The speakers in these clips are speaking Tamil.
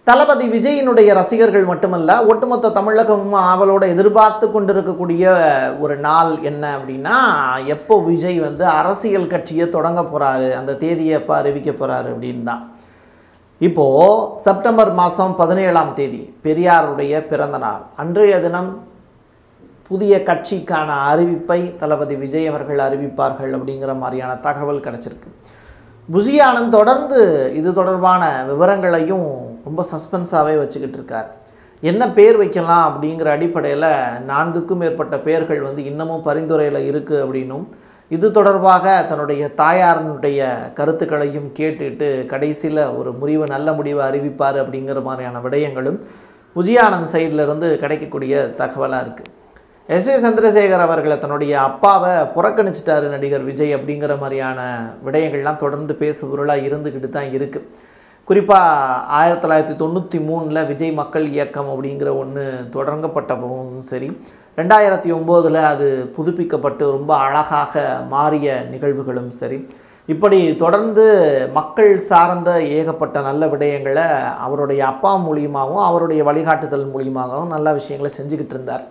தளபதி விஜயினுடைய ரசிகர்கள் மட்டுமல்ல ஒட்டுமொத்த தமிழகமும் ஆவலோட எதிர்பார்த்து கொண்டிருக்கக்கூடிய ஒரு நாள் என்ன அப்படின்னா எப்போ விஜய் வந்து அரசியல் கட்சியை தொடங்க போறாரு அந்த தேதியை எப்போ அறிவிக்க போறாரு அப்படின்னு தான் இப்போ செப்டம்பர் மாதம் பதினேழாம் தேதி பெரியாருடைய பிறந்த நாள் அன்றைய தினம் புதிய கட்சிக்கான அறிவிப்பை தளபதி விஜய் அவர்கள் அறிவிப்பார்கள் அப்படிங்கிற மாதிரியான தகவல் கிடைச்சிருக்கு புஜி ஆனந்த் தொடர்ந்து இது தொடர்பான விவரங்களையும் ரொம்ப சஸ்பென்ஸாகவே வச்சுக்கிட்டு இருக்கார் என்ன பேர் வைக்கலாம் அப்படிங்கிற அடிப்படையில் நான்குக்கும் மேற்பட்ட பேர்கள் வந்து இன்னமும் பரிந்துரையில் இருக்குது அப்படின்னும் இது தொடர்பாக தன்னுடைய தாயாரினுடைய கருத்துக்களையும் கேட்டுட்டு கடைசியில் ஒரு முடிவு நல்ல முடிவை அறிவிப்பார் அப்படிங்கிற மாதிரியான விடயங்களும் புஜியானந்த் சைடில் இருந்து கிடைக்கக்கூடிய தகவலாக இருக்குது எஸ் வி சந்திரசேகர் அவர்களை தன்னுடைய அப்பாவை புறக்கணிச்சிட்டாரு நடிகர் விஜய் அப்படிங்கிற மாதிரியான விடயங்கள்லாம் தொடர்ந்து பேசுபொருளாக இருந்துக்கிட்டு தான் இருக்குது குறிப்பாக ஆயிரத்தி தொள்ளாயிரத்தி தொண்ணூற்றி மூணில் விஜய் மக்கள் இயக்கம் அப்படிங்கிற ஒன்று தொடங்கப்பட்ட போதும் சரி ரெண்டாயிரத்தி ஒம்போதில் அது புதுப்பிக்கப்பட்டு ரொம்ப அழகாக மாறிய நிகழ்வுகளும் சரி இப்படி தொடர்ந்து மக்கள் சார்ந்த ஏகப்பட்ட நல்ல விடயங்களை அவருடைய அப்பா மூலியமாகவும் அவருடைய வழிகாட்டுதல் மூலியமாகவும் நல்ல விஷயங்களை செஞ்சுக்கிட்டு இருந்தார்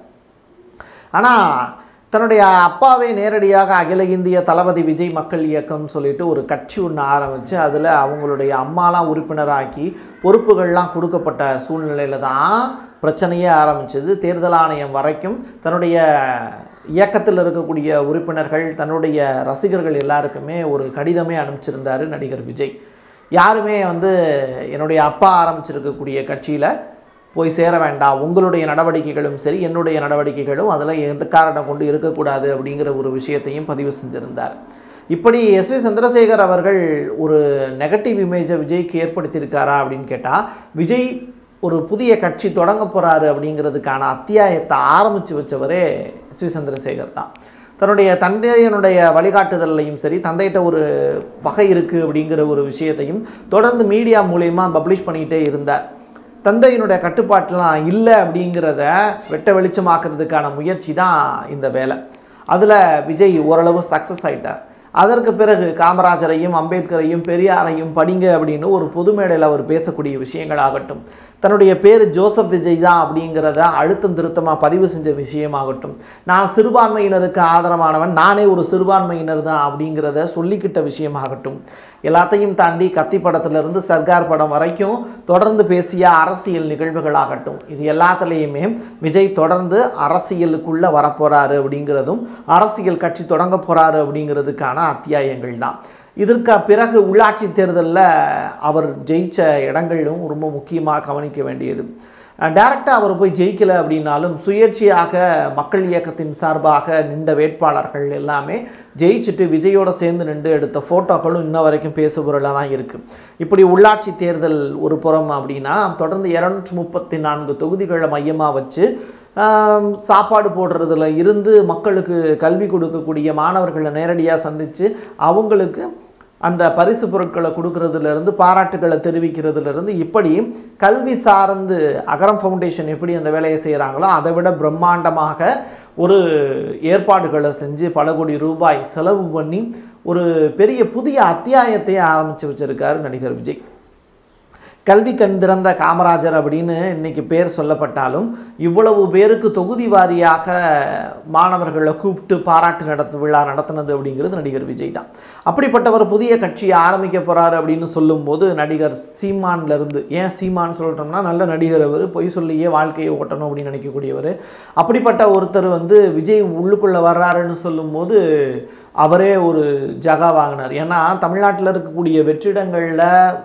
ஆனால் தன்னுடைய அப்பாவே நேரடியாக அகில இந்திய தளபதி விஜய் மக்கள் இயக்கம்னு சொல்லிட்டு ஒரு கட்சி ஒன்று ஆரம்பித்து அதில் அவங்களுடைய அம்மாலாம் உறுப்பினராக்கி பொறுப்புகள்லாம் கொடுக்கப்பட்ட சூழ்நிலையில் தான் பிரச்சனையே ஆரம்பிச்சது தேர்தல் ஆணையம் வரைக்கும் தன்னுடைய இயக்கத்தில் இருக்கக்கூடிய உறுப்பினர்கள் தன்னுடைய ரசிகர்கள் எல்லாருக்குமே ஒரு கடிதமே அனுப்பிச்சிருந்தார் நடிகர் விஜய் யாருமே வந்து என்னுடைய அப்பா ஆரம்பிச்சிருக்கக்கூடிய கட்சியில் போய் சேர வேண்டாம் உங்களுடைய நடவடிக்கைகளும் சரி என்னுடைய நடவடிக்கைகளும் அதில் எந்த காரணம் கொண்டு இருக்கக்கூடாது அப்படிங்கிற ஒரு விஷயத்தையும் பதிவு செஞ்சிருந்தார் இப்படி எஸ் வி சந்திரசேகர் அவர்கள் ஒரு நெகட்டிவ் இமேஜை விஜய்க்கு ஏற்படுத்தியிருக்காரா அப்படின்னு கேட்டால் விஜய் ஒரு புதிய கட்சி தொடங்க போகிறாரு அப்படிங்கிறதுக்கான அத்தியாயத்தை ஆரம்பித்து வச்சவரே எஸ் வி சந்திரசேகர் தான் தன்னுடைய தந்தையனுடைய வழிகாட்டுதல்லையும் சரி தந்தைகிட்ட ஒரு பகை இருக்குது அப்படிங்கிற ஒரு விஷயத்தையும் தொடர்ந்து மீடியா மூலயமா பப்ளிஷ் பண்ணிக்கிட்டே இருந்தார் தந்தையினுடைய கட்டுப்பாட்டெலாம் இல்லை அப்படிங்கிறத வெட்ட வெளிச்சமாக்குறதுக்கான முயற்சி தான் இந்த வேலை அதில் விஜய் ஓரளவு சக்ஸஸ் ஆயிட்டார் அதற்கு பிறகு காமராஜரையும் அம்பேத்கரையும் பெரியாரையும் படிங்க அப்படின்னு ஒரு பொது மேடையில் அவர் பேசக்கூடிய விஷயங்களாகட்டும் தன்னுடைய பேர் ஜோசப் விஜய் தான் அப்படிங்கிறத அழுத்தம் திருத்தமாக பதிவு செஞ்ச விஷயமாகட்டும் நான் சிறுபான்மையினருக்கு ஆதரவானவன் நானே ஒரு சிறுபான்மையினர் தான் அப்படிங்கிறத சொல்லிக்கிட்ட விஷயமாகட்டும் எல்லாத்தையும் தாண்டி கத்தி படத்திலிருந்து சர்க்கார் படம் வரைக்கும் தொடர்ந்து பேசிய அரசியல் நிகழ்வுகளாகட்டும் இது எல்லாத்துலேயுமே விஜய் தொடர்ந்து அரசியலுக்குள்ளே வரப்போகிறாரு அப்படிங்கிறதும் அரசியல் கட்சி தொடங்க போகிறாரு அப்படிங்கிறதுக்கான அத்தியாயங்கள் தான் இதற்கு பிறகு உள்ளாட்சி தேர்தலில் அவர் ஜெயிச்ச இடங்களும் ரொம்ப முக்கியமாக கவனிக்க வேண்டியது டைரக்டாக அவர் போய் ஜெயிக்கலை அப்படின்னாலும் சுயேட்சையாக மக்கள் இயக்கத்தின் சார்பாக நின்ற வேட்பாளர்கள் எல்லாமே ஜெயிச்சுட்டு விஜயோட சேர்ந்து நின்று எடுத்த ஃபோட்டோக்களும் இன்ன வரைக்கும் பேசுபொருளாக தான் இருக்குது இப்படி உள்ளாட்சி தேர்தல் ஒரு புறம் அப்படின்னா தொடர்ந்து இரநூற்றி முப்பத்தி நான்கு தொகுதிகளை மையமாக வச்சு ஆம், சாப்பாடு போடுறதுல இருந்து மக்களுக்கு கல்வி கொடுக்கக்கூடிய மாணவர்களை நேரடியாக சந்தித்து அவங்களுக்கு அந்த பரிசு பொருட்களை கொடுக்கறதுலேருந்து பாராட்டுகளை தெரிவிக்கிறதுலேருந்து இப்படி கல்வி சார்ந்து அகரம் ஃபவுண்டேஷன் எப்படி அந்த வேலையை செய்கிறாங்களோ அதை விட பிரம்மாண்டமாக ஒரு ஏற்பாடுகளை செஞ்சு பல கோடி ரூபாய் செலவு பண்ணி ஒரு பெரிய புதிய அத்தியாயத்தையே ஆரம்பித்து வச்சிருக்காரு நடிகர் விஜய் கல்வி கண் திறந்த காமராஜர் அப்படின்னு இன்னைக்கு பேர் சொல்லப்பட்டாலும் இவ்வளவு பேருக்கு தொகுதி வாரியாக மாணவர்களை கூப்பிட்டு பாராட்டு நடத்து விழா நடத்தினது அப்படிங்கிறது நடிகர் விஜய் தான் அப்படிப்பட்டவர் புதிய கட்சியை ஆரம்பிக்க போறாரு அப்படின்னு சொல்லும்போது நடிகர் சீமான்ல இருந்து ஏன் சீமான் சொல்லிட்டோம்னா நல்ல நடிகர் அவர் பொய் சொல்லியே வாழ்க்கையை ஓட்டணும் அப்படின்னு நினைக்கக்கூடியவர் அப்படிப்பட்ட ஒருத்தர் வந்து விஜய் உள்ளுக்குள்ளே வர்றாருன்னு சொல்லும்போது அவரே ஒரு ஜகா வாங்கினார் ஏன்னா தமிழ்நாட்டில் இருக்கக்கூடிய வெற்றிடங்களில்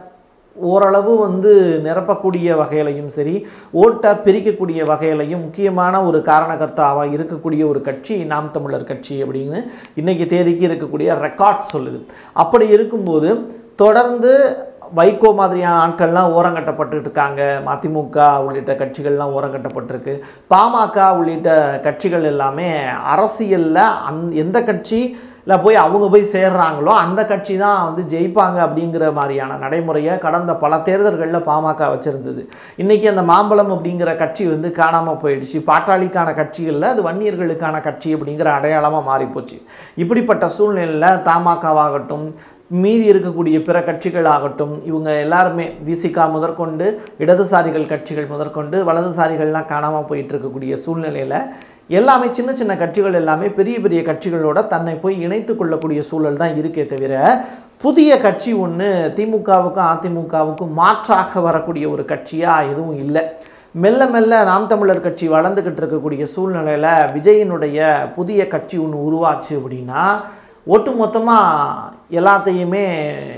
ஓரளவு வந்து நிரப்பக்கூடிய வகையிலையும் சரி ஓட்டை பிரிக்கக்கூடிய வகையிலையும் முக்கியமான ஒரு காரணகர்த்தாவாக இருக்கக்கூடிய ஒரு கட்சி நாம் தமிழர் கட்சி அப்படின்னு இன்னைக்கு தேதிக்கு இருக்கக்கூடிய ரெக்கார்ட்ஸ் சொல்லுது அப்படி இருக்கும்போது தொடர்ந்து வைகோ மாதிரியான ஆட்கள்லாம் ஓரங்கட்டப்பட்டு இருக்காங்க மதிமுக உள்ளிட்ட கட்சிகள்லாம் ஓரங்கட்டப்பட்டிருக்கு பாமக உள்ளிட்ட கட்சிகள் எல்லாமே அரசியலில் அந் எந்த கட்சியில் போய் அவங்க போய் சேர்றாங்களோ அந்த கட்சி தான் வந்து ஜெயிப்பாங்க அப்படிங்கிற மாதிரியான நடைமுறையை கடந்த பல தேர்தல்களில் பாமக வச்சுருந்தது இன்றைக்கி அந்த மாம்பழம் அப்படிங்கிற கட்சி வந்து காணாமல் போயிடுச்சு பாட்டாளிக்கான கட்சிகளில் அது வன்னியர்களுக்கான கட்சி அப்படிங்கிற அடையாளமாக மாறிப்போச்சு இப்படிப்பட்ட சூழ்நிலையில் தமாகவாகட்டும் மீதி இருக்கக்கூடிய பிற கட்சிகள் ஆகட்டும் இவங்க எல்லாருமே விசிகா முதற்கொண்டு இடதுசாரிகள் கட்சிகள் முதற்கொண்டு வலதுசாரிகள்லாம் காணாமல் போயிட்டு இருக்கக்கூடிய சூழ்நிலையில் எல்லாமே சின்ன சின்ன கட்சிகள் எல்லாமே பெரிய பெரிய கட்சிகளோட தன்னை போய் இணைத்து கொள்ளக்கூடிய சூழல் தான் இருக்கே தவிர புதிய கட்சி ஒன்று திமுகவுக்கும் அதிமுகவுக்கும் மாற்றாக வரக்கூடிய ஒரு கட்சியாக எதுவும் இல்லை மெல்ல மெல்ல நாம் தமிழர் கட்சி வளர்ந்துக்கிட்டு இருக்கக்கூடிய சூழ்நிலையில் விஜயனுடைய புதிய கட்சி ஒன்று உருவாச்சு அப்படின்னா ஒட்டு மொத்தமாக எல்லாத்தையுமே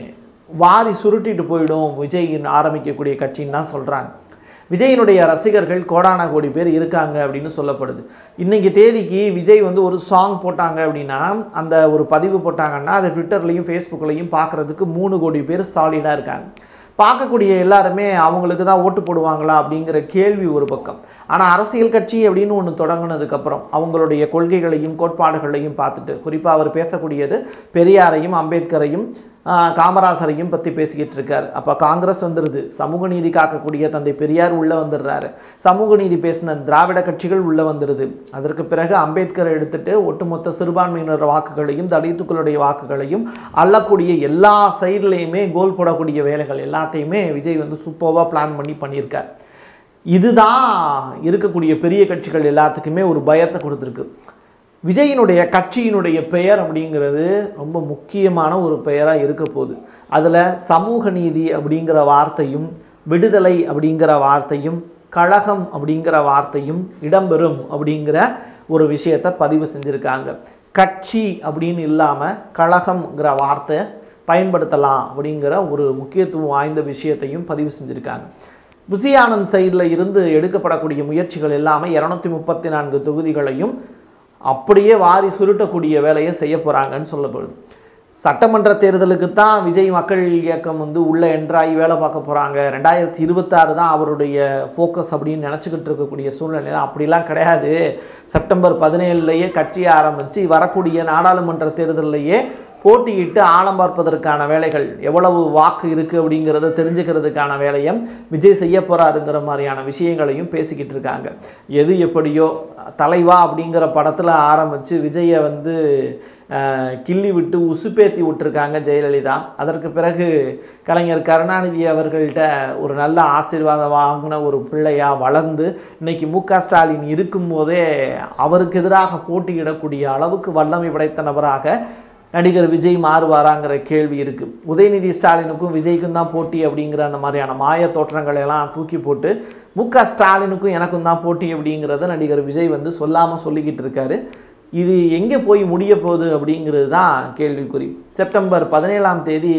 வாரி சுருட்டிட்டு போயிடும் விஜயின் ஆரம்பிக்கக்கூடிய கட்சின்னு தான் சொல்கிறாங்க விஜயினுடைய ரசிகர்கள் கோடான கோடி பேர் இருக்காங்க அப்படின்னு சொல்லப்படுது இன்னைக்கு தேதிக்கு விஜய் வந்து ஒரு சாங் போட்டாங்க அப்படின்னா அந்த ஒரு பதிவு போட்டாங்கன்னா அது ட்விட்டர்லையும் ஃபேஸ்புக்லையும் பார்க்குறதுக்கு மூணு கோடி பேர் சாலிடாக இருக்காங்க பார்க்கக்கூடிய எல்லாருமே அவங்களுக்கு தான் ஓட்டு போடுவாங்களா அப்படிங்கிற கேள்வி ஒரு பக்கம் ஆனால் அரசியல் கட்சி அப்படின்னு ஒன்று தொடங்கினதுக்கப்புறம் அவங்களுடைய கொள்கைகளையும் கோட்பாடுகளையும் பார்த்துட்டு குறிப்பாக அவர் பேசக்கூடியது பெரியாரையும் அம்பேத்கரையும் ஆஹ், காமராசரையும் பற்றி பேசிக்கிட்டு இருக்கார் அப்போ காங்கிரஸ் வந்துடுது சமூக நீதி காக்கக்கூடிய தந்தை பெரியார் உள்ளே வந்துடுறாரு சமூக நீதி பேசின திராவிட கட்சிகள் உள்ளே வந்துடுது அதற்கு பிறகு அம்பேத்கரை எடுத்துட்டு ஒட்டுமொத்த சிறுபான்மையினர் வாக்குகளையும் தலித்துக்களுடைய வாக்குகளையும் அள்ளக்கூடிய எல்லா சைட்லேயுமே கோல் போடக்கூடிய வேலைகள் எல்லாத்தையுமே விஜய் வந்து சூப்பராக பிளான் பண்ணி பண்ணியிருக்கார் இதுதான் இருக்கக்கூடிய பெரிய கட்சிகள் எல்லாத்துக்குமே ஒரு பயத்தை கொடுத்துருக்கு விஜயினுடைய கட்சியினுடைய பெயர் அப்படிங்கிறது ரொம்ப முக்கியமான ஒரு பெயராக இருக்க போகுது அதில் சமூக நீதி அப்படிங்கிற வார்த்தையும் விடுதலை அப்படிங்கிற வார்த்தையும் கழகம் அப்படிங்கிற வார்த்தையும் இடம்பெறும் அப்படிங்கிற ஒரு விஷயத்தை பதிவு செஞ்சுருக்காங்க கட்சி அப்படின்னு இல்லாமல் கழகம்ங்கிற வார்த்தை பயன்படுத்தலாம் அப்படிங்கிற ஒரு முக்கியத்துவம் வாய்ந்த விஷயத்தையும் பதிவு செஞ்சுருக்காங்க புசி ஆனந்த் சைடில் இருந்து எடுக்கப்படக்கூடிய முயற்சிகள் எல்லாமே இரநூத்தி முப்பத்தி நான்கு தொகுதிகளையும் அப்படியே வாரி சுருட்டக்கூடிய வேலையை செய்ய போகிறாங்கன்னு சொல்லப்படுது சட்டமன்ற தேர்தலுக்கு தான் விஜய் மக்கள் இயக்கம் வந்து உள்ளே என்ட்ராகி வேலை பார்க்க போகிறாங்க ரெண்டாயிரத்தி இருபத்தாறு தான் அவருடைய ஃபோக்கஸ் அப்படின்னு நினச்சிக்கிட்டு இருக்கக்கூடிய சூழ்நிலையில் அப்படிலாம் கிடையாது செப்டம்பர் பதினேழுலேயே கட்சியை ஆரம்பித்து வரக்கூடிய நாடாளுமன்ற தேர்தலிலேயே போட்டியிட்டு ஆழம் பார்ப்பதற்கான வேலைகள் எவ்வளவு வாக்கு இருக்குது அப்படிங்கிறத தெரிஞ்சுக்கிறதுக்கான வேலையை விஜய் செய்ய போகிறாருங்கிற மாதிரியான விஷயங்களையும் பேசிக்கிட்டு இருக்காங்க எது எப்படியோ தலைவா அப்படிங்கிற படத்தில் ஆரம்பித்து விஜயை வந்து அஹ், கிள்ளி விட்டு உசுப்பேத்தி விட்டுருக்காங்க ஜெயலலிதா அதற்கு பிறகு கலைஞர் கருணாநிதி அவர்கள்ட்ட ஒரு நல்ல ஆசீர்வாதம் வாங்கின ஒரு பிள்ளையா வளர்ந்து இன்னைக்கு மு க ஸ்டாலின் இருக்கும்போதே அவருக்கு எதிராக போட்டியிடக்கூடிய அளவுக்கு வல்லமை படைத்த நபராக நடிகர் விஜய் மாறுவாராங்கிற கேள்வி இருக்குது உதயநிதி ஸ்டாலினுக்கும் விஜய்க்கும் தான் போட்டி அப்படிங்கிற அந்த மாதிரியான மாய தோற்றங்களை எல்லாம் தூக்கி போட்டு மு க ஸ்டாலினுக்கும் எனக்கும் தான் போட்டி அப்படிங்கிறத நடிகர் விஜய் வந்து சொல்லாமல் சொல்லிக்கிட்டு இருக்காரு இது எங்கே போய் முடிய போகுது அப்படிங்கிறது தான் கேள்விக்குறி செப்டம்பர் பதினேழாம் தேதி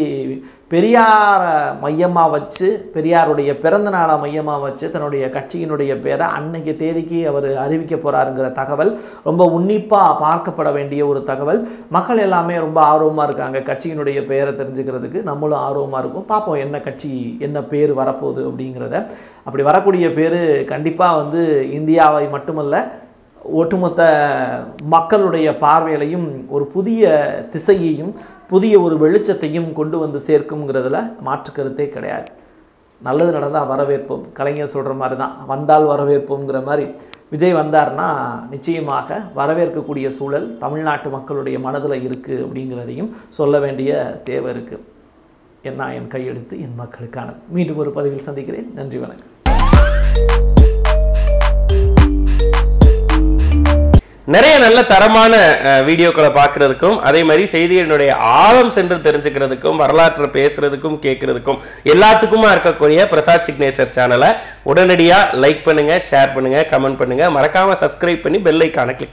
பெரியார மையமாக வச்சு பெரியாருடைய பிறந்த நாளை மையமாக வச்சு தன்னுடைய கட்சியினுடைய பேரை அன்னைக்கு தேதிக்கு அவர் அறிவிக்க போகிறாருங்கிற தகவல் ரொம்ப உன்னிப்பாக பார்க்கப்பட வேண்டிய ஒரு தகவல் மக்கள் எல்லாமே ரொம்ப ஆர்வமாக இருக்காங்க கட்சியினுடைய பெயரை தெரிஞ்சுக்கிறதுக்கு நம்மளும் ஆர்வமாக இருக்கும் பார்ப்போம் என்ன கட்சி என்ன பேர் வரப்போகுது அப்படிங்கிறத அப்படி வரக்கூடிய பேர் கண்டிப்பாக வந்து இந்தியாவை மட்டுமல்ல ஒட்டுமொத்த மக்களுடைய பார்வையிலையும் ஒரு புதிய திசையையும் புதிய ஒரு வெளிச்சத்தையும் கொண்டு வந்து சேர்க்குங்கிறதுல மாற்று கருத்தே கிடையாது நல்லது நடந்தால் வரவேற்போம் கலைஞர் சொல்கிற மாதிரி தான் வந்தால் வரவேற்போங்கிற மாதிரி விஜய் வந்தார்னா நிச்சயமாக வரவேற்கக்கூடிய சூழல் தமிழ்நாட்டு மக்களுடைய மனதில் இருக்குது அப்படிங்கிறதையும் சொல்ல வேண்டிய தேவை இருக்குது என்ன என் கையெழுத்து என் மக்களுக்கானது மீண்டும் ஒரு பதிவில் சந்திக்கிறேன் நன்றி வணக்கம் நிறைய நல்ல தரமான அஹ், வீடியோக்களை பார்க்கறதுக்கும் அதே மாதிரி செய்திகளினுடைய ஆழம் சென்று தெரிஞ்சுக்கிறதுக்கும் வரலாற்றை பேசுறதுக்கும் கேட்கறதுக்கும் எல்லாத்துக்குமா இருக்கக்கூடிய பிரசாத் சிக்னேச்சர் சேனலை உடனடியாக லைக் பண்ணுங்க ஷேர் பண்ணுங்க கமெண்ட் பண்ணுங்க மறக்காம சப்ஸ்கிரைப் பண்ணி பெல் ஐக்கானை கிளிக்